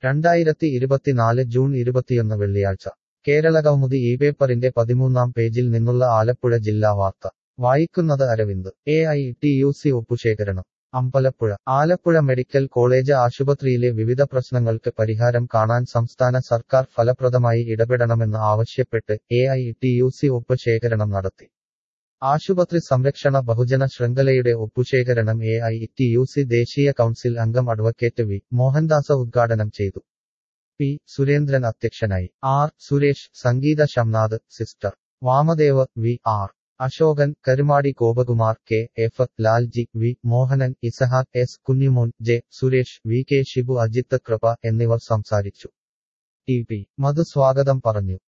രണ്ടായിരത്തി ഇരുപത്തിനാല് ജൂൺ ഇരുപത്തിയൊന്ന് വെള്ളിയാഴ്ച കേരള കൗമുദി ഈ പേപ്പറിന്റെ പതിമൂന്നാം പേജിൽ നിന്നുള്ള ആലപ്പുഴ ജില്ലാ വാർത്ത വായിക്കുന്നത് Aravind A I T U C ഒപ്പുശേഖരണം അമ്പലപ്പുഴ ആലപ്പുഴ മെഡിക്കൽ കോളേജ് ആശുപത്രിയിലെ വിവിധ പ്രശ്നങ്ങൾക്ക് പരിഹാരം കാണാൻ സംസ്ഥാന സർക്കാർ ഫലപ്രദമായി ഇടപെടണമെന്ന് ആവശ്യപ്പെട്ട് A I T U C ഒപ്പ് ശേഖരണം നടത്തി ആശുപത്രി സംരക്ഷണ ബഹുജന ശൃംഖലയുടെ ഒപ്പുശേഖരണം A I T U C ദേശീയ കൗൺസിൽ അംഗം അഡ്വക്കേറ്റ് വി മോഹൻദാസ ഉദ്ഘാടനം ചെയ്തു പി സുരേന്ദ്രൻ അധ്യക്ഷനായി R Suresh Sangeetha Shamnath sister Vamadev V R Ashokan Karumadi Gopakumar K F Lalji V Mohanan Isahak S Kunjumon J Suresh V K Shibu Ajith Kripa എന്നിവർ സംസാരിച്ചു ടി പി മധു സ്വാഗതം പറഞ്ഞു